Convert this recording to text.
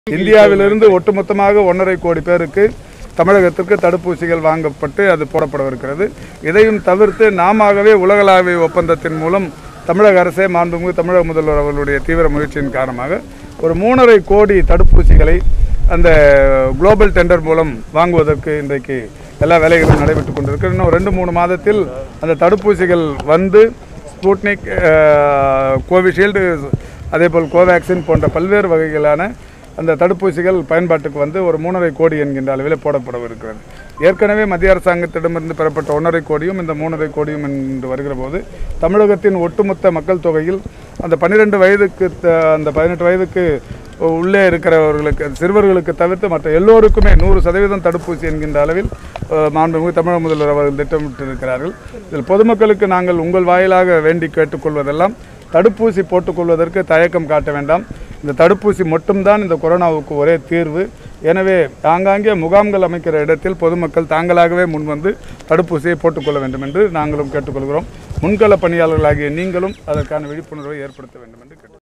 இந்தியாவிலிருந்து ஒட்டுமொத்தமாக ஒன்றரை கோடி பேருக்கு தமிழகத்திற்கு தடுப்பூசிகள் வாங்கப்பட்டு அது போடப்படவிருக்கிறது இதையும் தவிர்த்து நாமவே உலகளாவிய ஒப்பந்தத்தின் மூலம் தமிழக அரசே மாண்புமிகு தமிழக முதல்வர் அவர்களுடைய தீவிர முயற்சியின் காரணமாக ஒரு மூணரை கோடி தடுப்பூசிகளை அந்த குளோபல் டெண்டர் மூலம் வாங்குவதற்கு இன்றைக்கு எல்லா வேலைகளும் நடைபெற்று கொண்டிருக்கு இன்னும் ரெண்டு மூணு மாதத்தில் அந்த தடுப்பூசிகள் வந்து ஸ்புட்னிக் அஹ், கோவிஷீல்டு அதேபோல் கோவேக்சின் போன்ற பல்வேறு வகைகளான அந்த தடுப்பூசிகள் பயன்பாட்டுக்கு வந்து ஒரு மூணரை கோடி என்கின்ற அளவில் போடப்படவிருக்கிறது ஏற்கனவே மத்திய அரசாங்கத்திடமிருந்து பெறப்பட்ட ஒன்றரை கோடியும் இந்த மூணரை கோடியும் என்று வருகிற போது தமிழகத்தின் ஒட்டுமொத்த மக்கள் தொகையில் அந்த பன்னிரெண்டு வயதுக்கு த- அந்த பதினெட்டு வயதுக்கு உள்ளே இருக்கிறவர்களுக்கு சிறுவர்களுக்கு தவிர்த்து மற்ற எல்லோருக்குமே நூறு சதவீதம் தடுப்பூசி என்கின்ற அளவில் அஹ், மாண்புமிகு தமிழக முதல்வர் அவர்கள் திட்டமிட்டிருக்கிறார்கள் இதில் பொதுமக்களுக்கு நாங்கள் உங்கள் வாயிலாக வேண்டி கேட்டுக்கொள்வதெல்லாம் தடுப்பூசி போட்டுக்கொள்வதற்கு தயக்கம் காட்ட வேண்டாம் இந்த தடுப்பூசி மட்டும்தான் இந்த கொரோனாவுக்கு ஒரே தீர்வு எனவே ஆங்காங்கே முகாம்கள் அமைக்கிற இடத்தில் பொதுமக்கள் தாங்களாகவே முன்வந்து தடுப்பூசியை போட்டுக்கொள்ள வேண்டும் என்று நாங்களும் கேட்டுக்கொள்கிறோம் முன்கள பணியாளர்களாகிய நீங்களும் அதற்கான விழிப்புணர்வை ஏற்படுத்த வேண்டும் என்று கேட்டு